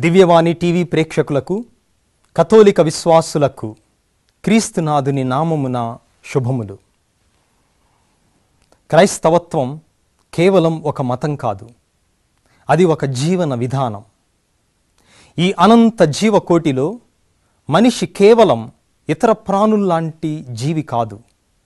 దివ్యవాణి TV ప్రేక్షకులకు కథోలిక విశ్వాసులకు క్రీస్తునాథుని నామమున శుభములు క్రైస్తవత్వం కేవలం ఒక మతం కాదు అది ఒక జీవన విధానం ఈ అనంత జీవకోటిలో మనిషి కేవలం ఇతర ప్రాణుల్లాంటి జీవి కాదు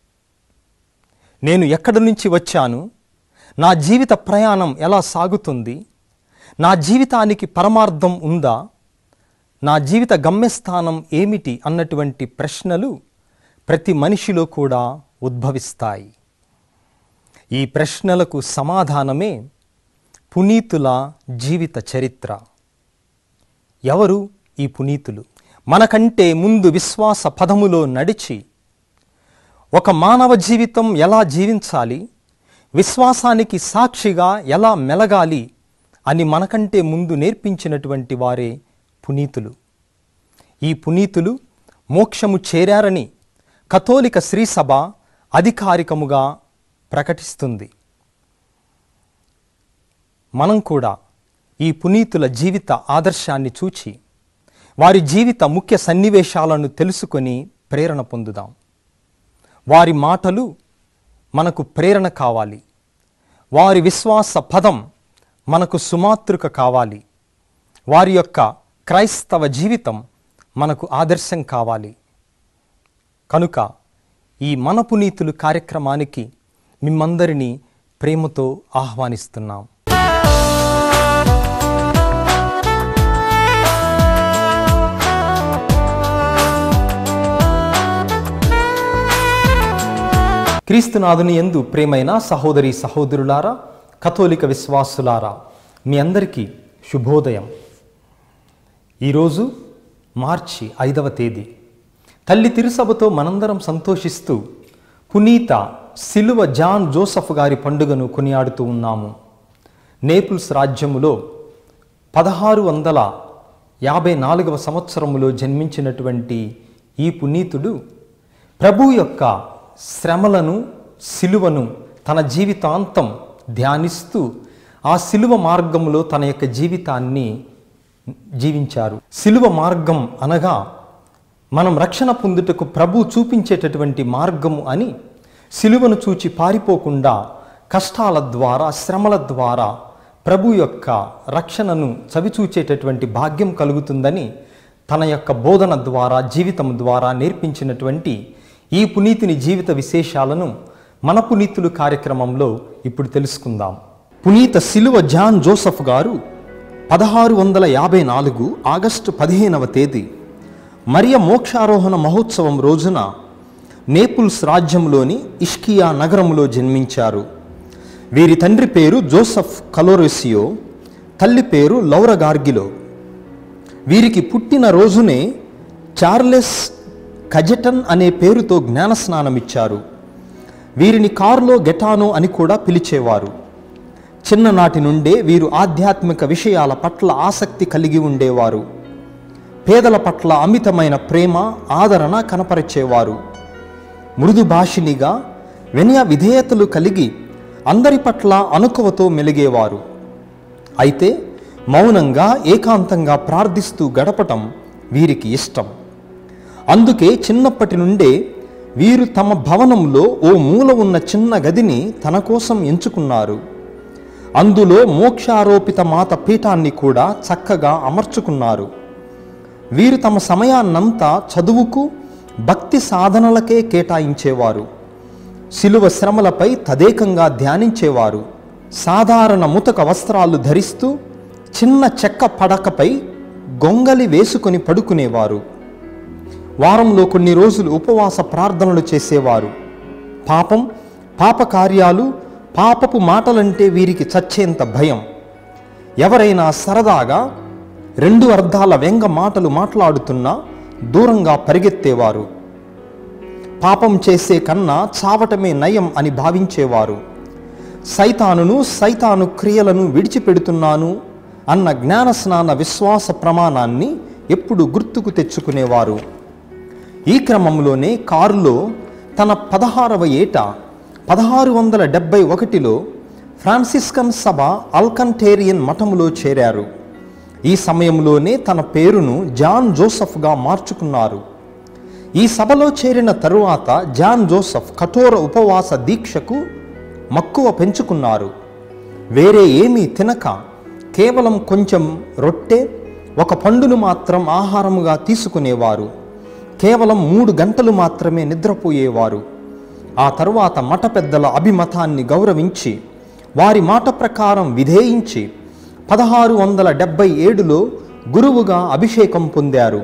నేను ఎక్కడి నుంచి వచ్చాను నా జీవిత ప్రయాణం ఎలా సాగుతుంది నా జీవితానికి పరమార్థం ఉందా నా జీవిత గమ్యస్థానం ఏమిటి అన్నటువంటి ప్రశ్నలు ప్రతి మనిషిలో కూడా ఉద్భవిస్తాయి ఈ ప్రశ్నలకు సమాధానమే పునీతుల జీవిత చరిత్ర ఎవరు ఈ పునీతులు మనకంటే ముందు విశ్వాస పదములో నడిచి ఒక మానవ జీవితం ఎలా జీవించాలి విశ్వాసానికి సాక్షిగా ఎలా మెలగాలి అని మనకంటే ముందు నేర్పించినటువంటి వారే పునీతులు ఈ పునీతులు మోక్షము చేరారని కథోలిక శ్రీసభ అధికారికముగా ప్రకటిస్తుంది మనం కూడా ఈ పునీతుల జీవిత ఆదర్శాన్ని చూచి వారి జీవిత ముఖ్య సన్నివేశాలను తెలుసుకొని ప్రేరణ పొందుదాం వారి మాటలు మనకు ప్రేరణ కావాలి వారి విశ్వాస పదం మనకు సుమాతృక కావాలి వారి యొక్క క్రైస్తవ జీవితం మనకు ఆదర్శం కావాలి కనుక ఈ మన పునీతులు కార్యక్రమానికి మిమ్మందరినీ ప్రేమతో ఆహ్వానిస్తున్నాం క్రీస్తునాథుని ఎందు ప్రేమైన సహోదరి సహోదరులారా కథోలిక విశ్వాసులారా మీ అందరికీ శుభోదయం ఈరోజు మార్చి ఐదవ తేదీ తల్లి తిరుసభతో మనందరం సంతోషిస్తూ పునీత సిలువ జాన్ జోసఫ్ గారి పండుగను కొనియాడుతూ ఉన్నాము నేపుల్స్ రాజ్యములో పదహారు వందల యాభై నాలుగవ సంవత్సరములో జన్మించినటువంటి ఈ పునీతుడు ప్రభు యొక్క శ్రమలను సిలువను తన జీవితాంతం ధ్యానిస్తూ ఆ సిలువ మార్గంలో తన యొక్క జీవితాన్ని జీవించారు సిలువ మార్గం అనగా మనం రక్షణ పొందుటకు ప్రభు చూపించేటటువంటి మార్గము అని సిలువను చూచి పారిపోకుండా కష్టాల ద్వారా శ్రమల ద్వారా ప్రభు యొక్క రక్షణను చవిచూచేటటువంటి భాగ్యం కలుగుతుందని తన యొక్క బోధన ద్వారా జీవితం ద్వారా నేర్పించినటువంటి ఈ పునీతుని జీవిత విశేషాలను మన పునీతులు కార్యక్రమంలో ఇప్పుడు తెలుసుకుందాం పునీత సిలువ జాన్ జోసఫ్ గారు పదహారు వందల యాభై నాలుగు ఆగస్టు పదిహేనవ తేదీ మరియ మోక్షారోహణ మహోత్సవం రోజున నేపుల్స్ రాజ్యంలోని ఇష్కియా నగరములో జన్మించారు వీరి తండ్రి పేరు జోసఫ్ కలోరెసియో తల్లి పేరు లౌర గార్గిలో వీరికి పుట్టిన రోజునే చార్లెస్ కజటన్ అనే పేరుతో జ్ఞానస్నానమిచ్చారు వీరిని కార్లో గెటానో అని కూడా పిలిచేవారు చిన్ననాటి నుండే వీరు ఆధ్యాత్మిక విషయాల పట్ల ఆసక్తి కలిగి ఉండేవారు పేదల పట్ల అమితమైన ప్రేమ ఆదరణ కనపరిచేవారు మృదు భాషినిగా వినయ విధేయతలు కలిగి అందరి పట్ల అనుకువతో మెలిగేవారు అయితే మౌనంగా ఏకాంతంగా ప్రార్థిస్తూ గడపటం వీరికి ఇష్టం అందుకే చిన్నప్పటి నుండే వీరు తమ భవనంలో ఓ మూల ఉన్న చిన్న గదిని తన కోసం ఎంచుకున్నారు అందులో మోక్షారోపిత మాత పీఠాన్ని కూడా చక్కగా అమర్చుకున్నారు వీరు తమ సమయాన్నంతా చదువుకు భక్తి సాధనలకే కేటాయించేవారు శిలువ శ్రమలపై తదేకంగా ధ్యానించేవారు సాధారణ ముతక వస్త్రాలు ధరిస్తూ చిన్న చెక్క పడకపై గొంగలి వేసుకొని పడుకునేవారు వారంలో కొన్ని రోజులు ఉపవాస ప్రార్థనలు చేసేవారు పాపం పాప కార్యాలు పాపపు మాటలంటే వీరికి చచ్చేంత భయం ఎవరైనా సరదాగా రెండు అర్థాల వ్యంగ మాటలు మాట్లాడుతున్నా దూరంగా పరిగెత్తేవారు పాపం చేసే కన్నా చావటమే నయం అని భావించేవారు సైతానును సైతాను క్రియలను విడిచిపెడుతున్నాను అన్న జ్ఞానస్నాన విశ్వాస ప్రమాణాన్ని ఎప్పుడు గుర్తుకు తెచ్చుకునేవారు ఈ క్రమంలోనే కారులో తన పదహారవ ఏట పదహారు వందల డెబ్బై ఒకటిలో ఫ్రాన్సిస్కన్ సభ అల్కంటేరియన్ మఠములో చేరారు ఈ సమయంలోనే తన పేరును జాన్ జోసఫ్గా మార్చుకున్నారు ఈ సభలో చేరిన తరువాత జాన్ జోసఫ్ కఠోర ఉపవాస దీక్షకు మక్కువ పెంచుకున్నారు వేరే ఏమీ తినక కేవలం కొంచెం రొట్టె ఒక పండును మాత్రం ఆహారముగా తీసుకునేవారు కేవలం మూడు గంటలు మాత్రమే నిద్రపోయేవారు ఆ తరువాత మఠ పెద్దల అభిమతాన్ని గౌరవించి వారి మాట ప్రకారం విధేయించి పదహారు వందల డెబ్బై ఏడులో గురువుగా అభిషేకం పొందారు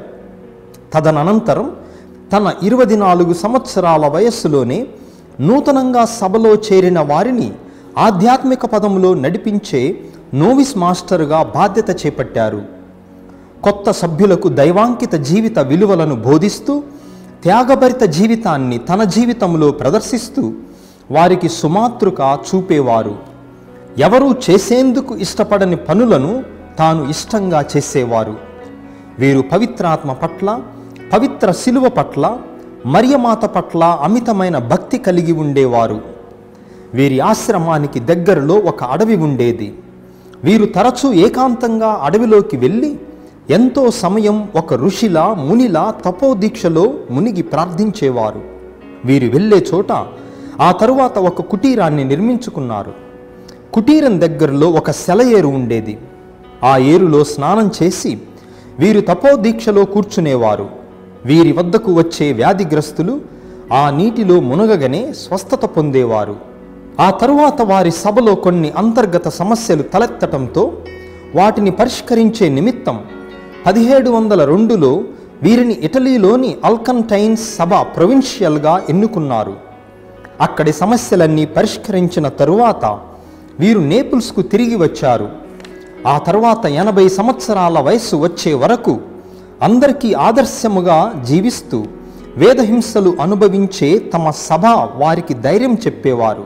తదనంతరం తన ఇరవై నాలుగు సంవత్సరాల వయస్సులోనే నూతనంగా సభలో చేరిన వారిని ఆధ్యాత్మిక పదంలో నడిపించే నోవిస్ మాస్టర్గా బాధ్యత చేపట్టారు కొత్త సభ్యులకు దైవాంకిత జీవిత విలువలను బోధిస్తూ త్యాగభరిత జీవితాన్ని తన జీవితంలో ప్రదర్శిస్తూ వారికి సుమాతృక చూపేవారు ఎవరూ చేసేందుకు ఇష్టపడని పనులను తాను ఇష్టంగా చేసేవారు వీరు పవిత్రాత్మ పట్ల పవిత్ర శిలువ పట్ల మరియమాత పట్ల అమితమైన భక్తి కలిగి ఉండేవారు వీరి ఆశ్రమానికి దగ్గరలో ఒక అడవి ఉండేది వీరు తరచూ ఏకాంతంగా అడవిలోకి వెళ్ళి ఎంతో సమయం ఒక ఋషిలా మునిలా తపోదీక్షలో మునిగి ప్రార్థించేవారు వీరు వెళ్ళే చోట ఆ తరువాత ఒక కుటీరాన్ని నిర్మించుకున్నారు కుటీరం దగ్గరలో ఒక సెలయేరు ఉండేది ఆ ఏరులో స్నానం చేసి వీరు తపోదీక్షలో కూర్చునేవారు వీరి వద్దకు వచ్చే వ్యాధిగ్రస్తులు ఆ నీటిలో మునగగానే స్వస్థత పొందేవారు ఆ తరువాత వారి సభలో కొన్ని అంతర్గత సమస్యలు తలెత్తటంతో వాటిని పరిష్కరించే నిమిత్తం పదిహేడు వందల రెండులో వీరిని ఇటలీలోని అల్కన్టైన్స్ సభ ప్రొవిన్షియల్గా ఎన్నుకున్నారు అక్కడి సమస్యలన్నీ పరిష్కరించిన తరువాత వీరు నేపుల్స్కు తిరిగి వచ్చారు ఆ తర్వాత ఎనభై సంవత్సరాల వయస్సు వచ్చే వరకు అందరికీ ఆదర్శముగా జీవిస్తూ వేదహింసలు అనుభవించే తమ సభ వారికి ధైర్యం చెప్పేవారు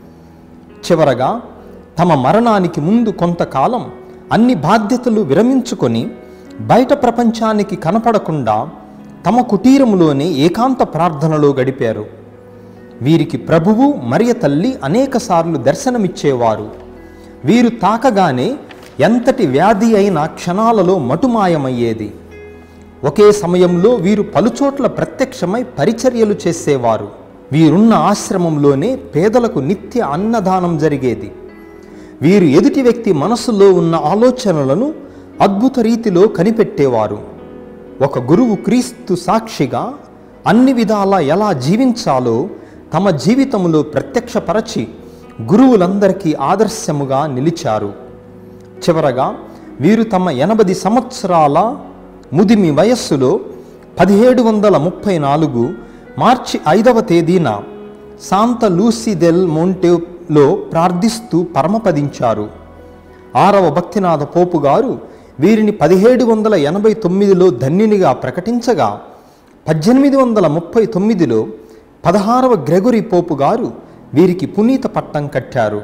చివరగా తమ మరణానికి ముందు కొంతకాలం అన్ని బాధ్యతలు విరమించుకొని బయట ప్రపంచానికి కనపడకుండా తమ కుటీరములోనే ఏకాంత ప్రార్థనలో గడిపారు వీరికి ప్రభువు మరియ తల్లి అనేకసార్లు దర్శనమిచ్చేవారు వీరు తాకగానే ఎంతటి వ్యాధి అయిన క్షణాలలో మటుమాయమయ్యేది ఒకే సమయంలో వీరు పలుచోట్ల ప్రత్యక్షమై పరిచర్యలు చేసేవారు వీరున్న ఆశ్రమంలోనే పేదలకు నిత్య అన్నదానం జరిగేది వీరు ఎదుటి వ్యక్తి మనసులో ఉన్న ఆలోచనలను అద్భుత రీతిలో కనిపెట్టేవారు ఒక గురువు క్రీస్తు సాక్షిగా అన్ని విధాలా ఎలా జీవించాలో తమ జీవితంలో ప్రత్యక్షపరచి గురువులందరికీ ఆదర్శముగా నిలిచారు చివరగా వీరు తమ ఎనభై సంవత్సరాల ముదిమి వయస్సులో పదిహేడు వందల ముప్పై నాలుగు మార్చి ఐదవ తేదీన శాంత లూసి దెల్ మోంటేలో ప్రార్థిస్తూ పరమపదించారు ఆరవ భక్తినాథ పోపు గారు వీరిని పదిహేడు వందల ఎనభై తొమ్మిదిలో ధన్యునిగా ప్రకటించగా పద్దెనిమిది వందల ముప్పై తొమ్మిదిలో పదహారవ గ్రెగొరీ పోపు గారు వీరికి పునీత పట్టం కట్టారు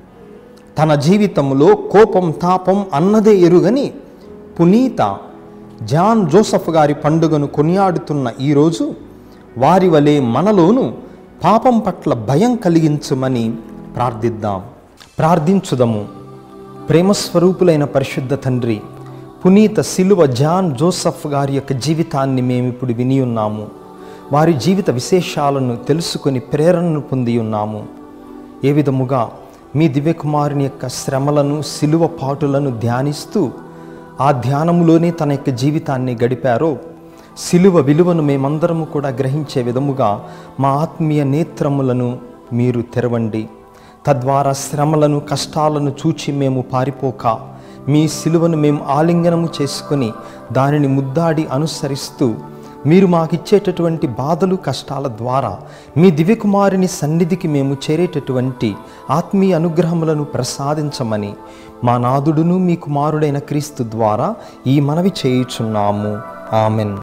తన జీవితంలో కోపం తాపం అన్నదే ఎరుగని పునీత జాన్ జోసఫ్ గారి పండుగను కొనియాడుతున్న ఈరోజు వారి వలె మనలోను పాపం పట్ల భయం కలిగించమని ప్రార్థిద్దాం ప్రార్థించుదము ప్రేమస్వరూపులైన పరిశుద్ధ తండ్రి పునీత సిలువ జాన్ జోసఫ్ గారి యొక్క జీవితాన్ని మేము ఇప్పుడు విని ఉన్నాము వారి జీవిత విశేషాలను తెలుసుకొని ప్రేరణను పొంది ఉన్నాము ఏ విధముగా మీ దివ్యకుమారుని యొక్క శ్రమలను సిలువ పాటులను ధ్యానిస్తూ ఆ ధ్యానములోనే తన యొక్క జీవితాన్ని గడిపారో సిలువ విలువను మేమందరము కూడా గ్రహించే విధముగా మా ఆత్మీయ నేత్రములను మీరు తెరవండి తద్వారా శ్రమలను కష్టాలను చూచి మేము పారిపోక మీ సిలువను మేము ఆలింగనము చేసుకొని దానిని ముద్దాడి అనుసరిస్తూ మీరు మాకిచ్చేటటువంటి బాధలు కష్టాల ద్వారా మీ దివ్యకుమారుని సన్నిధికి మేము చేరేటటువంటి ఆత్మీయ అనుగ్రహములను ప్రసాదించమని మా నాదుడును మీ కుమారుడైన క్రీస్తు ద్వారా ఈ మనవి చేయుచున్నాము ఆమెన్